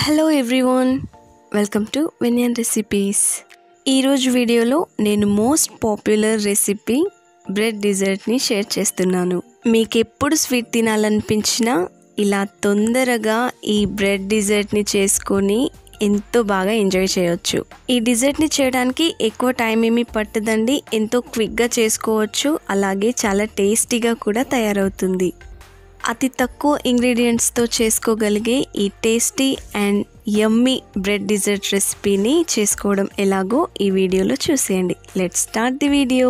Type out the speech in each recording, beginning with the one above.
hello everyone welcome to వినియన్ recipes ఈరోజు వీడియోలో నేను మోస్ట్ పాపులర్ రెసిపీ బ్రెడ్ డిజర్ట్ని షేర్ చేస్తున్నాను మీకు ఎప్పుడు స్వీట్ తినాలనిపించినా ఇలా తొందరగా ఈ బ్రెడ్ డిజర్ట్ని చేసుకొని ఎంతో బాగా ఎంజాయ్ చేయొచ్చు ఈ డిజర్ట్ని చేయడానికి ఎక్కువ టైం ఏమీ పట్టదండి ఎంతో క్విక్గా చేసుకోవచ్చు అలాగే చాలా టేస్టీగా కూడా తయారవుతుంది అతి తక్కువ ఇంగ్రీడియంట్స్తో చేసుకోగలిగే ఈ tasty and yummy bread dessert రెసిపీని చేసుకోవడం ఎలాగో ఈ వీడియోలో చూసేయండి let start the video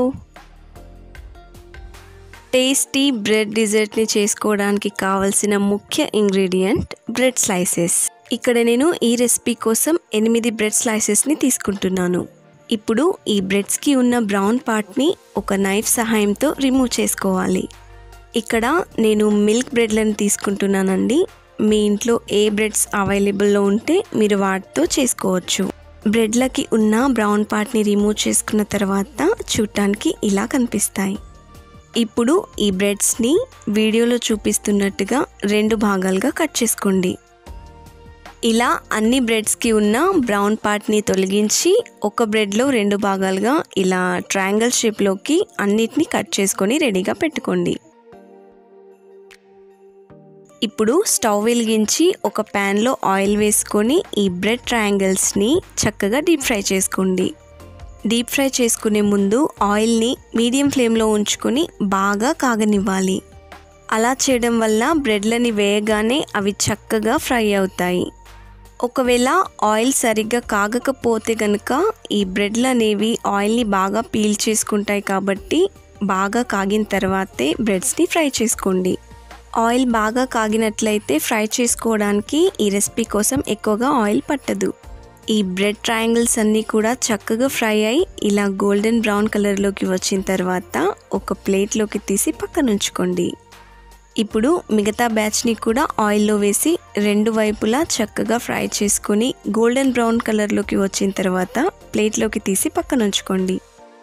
tasty bread డిజర్ట్ని చేసుకోవడానికి కావలసిన ముఖ్య ఇంగ్రీడియంట్ బ్రెడ్ స్లైసెస్ ఇక్కడ నేను ఈ రెసిపీ కోసం ఎనిమిది బ్రెడ్ స్లైసెస్ని తీసుకుంటున్నాను ఇప్పుడు ఈ బ్రెడ్స్కి ఉన్న బ్రౌన్ పార్ట్ని ఒక నైఫ్ సహాయంతో రిమూవ్ చేసుకోవాలి ఇక్కడ నేను మిల్క్ బ్రెడ్లను తీసుకుంటున్నానండి మీ ఇంట్లో ఏ బ్రెడ్స్ అవైలబుల్లో ఉంటే మీరు వాటితో చేసుకోవచ్చు బ్రెడ్లకి ఉన్న బ్రౌన్ పార్ట్ని రిమూవ్ చేసుకున్న తర్వాత చూడటానికి ఇలా కనిపిస్తాయి ఇప్పుడు ఈ బ్రెడ్స్ని వీడియోలో చూపిస్తున్నట్టుగా రెండు భాగాలుగా కట్ చేసుకోండి ఇలా అన్ని బ్రెడ్స్కి ఉన్న బ్రౌన్ పార్ట్ని తొలగించి ఒక బ్రెడ్లో రెండు భాగాలుగా ఇలా ట్రయాంగిల్ షేప్లోకి అన్నిటిని కట్ చేసుకొని రెడీగా పెట్టుకోండి ఇప్పుడు స్టవ్ వెలిగించి ఒక ప్యాన్లో ఆయిల్ వేసుకొని ఈ బ్రెడ్ ట్రయాంగిల్స్ని చక్కగా డీప్ ఫ్రై చేసుకోండి డీప్ ఫ్రై చేసుకునే ముందు ఆయిల్ని మీడియం ఫ్లేమ్లో ఉంచుకొని బాగా కాగనివ్వాలి అలా చేయడం వల్ల బ్రెడ్లని వేయగానే అవి చక్కగా ఫ్రై అవుతాయి ఒకవేళ ఆయిల్ సరిగ్గా కాగకపోతే కనుక ఈ బ్రెడ్లు అనేవి ఆయిల్ని బాగా పీల్ చేసుకుంటాయి కాబట్టి బాగా కాగిన తర్వాతే బ్రెడ్స్ని ఫ్రై చేసుకోండి ఆయిల్ బాగా కాగినట్లయితే ఫ్రై చేసుకోవడానికి ఈ రెసిపీ కోసం ఎక్కువగా ఆయిల్ పట్టదు ఈ బ్రెడ్ ట్రయాంగిల్స్ అన్నీ కూడా చక్కగా ఫ్రై అయి ఇలా గోల్డెన్ బ్రౌన్ కలర్లోకి వచ్చిన తర్వాత ఒక ప్లేట్లోకి తీసి పక్కన ఉంచుకోండి ఇప్పుడు మిగతా బ్యాచ్ని కూడా ఆయిల్లో వేసి రెండు వైపులా చక్కగా ఫ్రై చేసుకొని గోల్డెన్ బ్రౌన్ కలర్లోకి వచ్చిన తర్వాత ప్లేట్లోకి తీసి పక్కన ఉంచుకోండి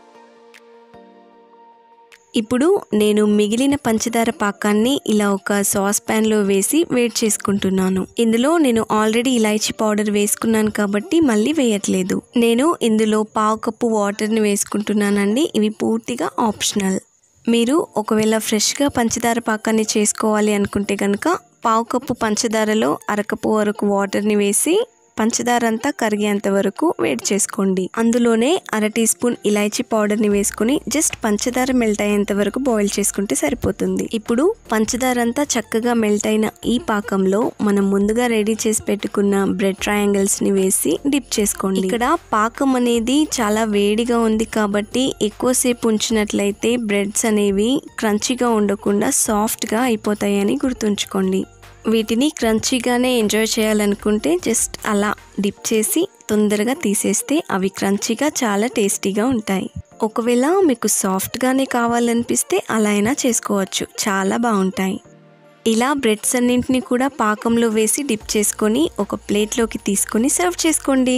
ఇప్పుడు నేను మిగిలిన పంచదార పాకాన్ని ఇలా ఒక సాస్ ప్యాన్లో వేసి వేడి చేసుకుంటున్నాను ఇందులో నేను ఆల్రెడీ ఇలాచీ పౌడర్ వేసుకున్నాను కాబట్టి మళ్ళీ వేయట్లేదు నేను ఇందులో పావు కప్పు వాటర్ని వేసుకుంటున్నానండి ఇవి పూర్తిగా ఆప్షనల్ మీరు ఒకవేళ ఫ్రెష్గా పంచదార పాకాన్ని చేసుకోవాలి అనుకుంటే కనుక పావు కప్పు పంచదారలో అరకప్పు వరకు వాటర్ని వేసి పంచదార అంతా కరిగేంత వరకు వేడి చేసుకోండి అందులోనే అర టీ స్పూన్ ఇలాచీ పౌడర్ని వేసుకుని జస్ట్ పంచదార మెల్ట్ అయ్యేంత వరకు బాయిల్ చేసుకుంటే సరిపోతుంది ఇప్పుడు పంచదార అంతా చక్కగా మెల్ట్ అయిన ఈ పాకంలో మనం ముందుగా రెడీ చేసి పెట్టుకున్న బ్రెడ్ ట్రయాంగిల్స్ ని వేసి డిప్ చేసుకోండి ఇక్కడ పాకం అనేది చాలా వేడిగా ఉంది కాబట్టి ఎక్కువసేపు ఉంచినట్లయితే బ్రెడ్స్ అనేవి క్రంచీగా ఉండకుండా సాఫ్ట్గా అయిపోతాయని గుర్తుంచుకోండి వీటిని క్రంచీగానే ఎంజాయ్ చేయాలనుకుంటే జస్ట్ అలా డిప్ చేసి తొందరగా తీసేస్తే అవి క్రంచీగా చాలా టేస్టీగా ఉంటాయి ఒకవేళ మీకు సాఫ్ట్గానే కావాలనిపిస్తే అలా అయినా చేసుకోవచ్చు చాలా బాగుంటాయి ఇలా బ్రెడ్స్ అన్నింటినీ కూడా పాకంలో వేసి డిప్ చేసుకొని ఒక ప్లేట్లోకి తీసుకొని సర్వ్ చేసుకోండి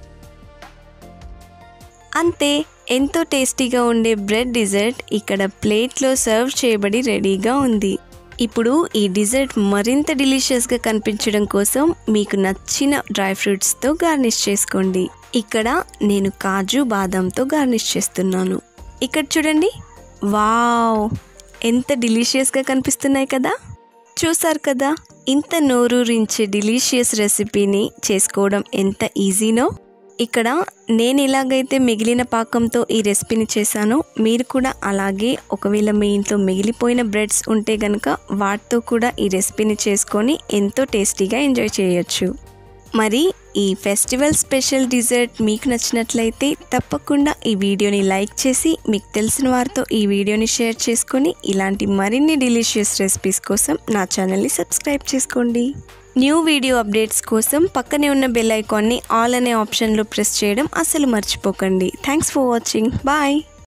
అంతే ఎంతో టేస్టీగా ఉండే బ్రెడ్ డిజర్ట్ ఇక్కడ ప్లేట్లో సర్వ్ చేయబడి రెడీగా ఉంది ఇప్పుడు ఈ డిజర్ట్ మరింత డిలీషియస్గా కనిపించడం కోసం మీకు నచ్చిన డ్రై ఫ్రూట్స్తో గార్నిష్ చేసుకోండి ఇక్కడ నేను కాజు బాదంతో గార్నిష్ చేస్తున్నాను ఇక్కడ చూడండి వావ్ ఎంత డిలీషియస్గా కనిపిస్తున్నాయి కదా చూసారు కదా ఇంత నోరూరించే డిలీషియస్ రెసిపీని చేసుకోవడం ఎంత ఈజీనో ఇక్కడ నేను ఎలాగైతే మిగిలిన పాకంతో ఈ రెసిపీని చేశానో మీరు కూడా అలాగే ఒకవేళ మీ ఇంట్లో మిగిలిపోయిన బ్రెడ్స్ ఉంటే కనుక వాటితో కూడా ఈ రెసిపీని చేసుకొని ఎంతో టేస్టీగా ఎంజాయ్ చేయొచ్చు మరి ఈ ఫెస్టివల్ స్పెషల్ డిజర్ట్ మీకు నచ్చినట్లయితే తప్పకుండా ఈ వీడియోని లైక్ చేసి మీకు తెలిసిన వారితో ఈ వీడియోని షేర్ చేసుకొని ఇలాంటి మరిన్ని డెలిషియస్ రెసిపీస్ కోసం నా ఛానల్ని సబ్స్క్రైబ్ చేసుకోండి న్యూ వీడియో అప్డేట్స్ కోసం పక్కనే ఉన్న బెల్ ఐకాన్ని ఆల్ అనే ఆప్షన్లో ప్రెస్ చేయడం అసలు మర్చిపోకండి థ్యాంక్స్ ఫర్ వాచింగ్ బాయ్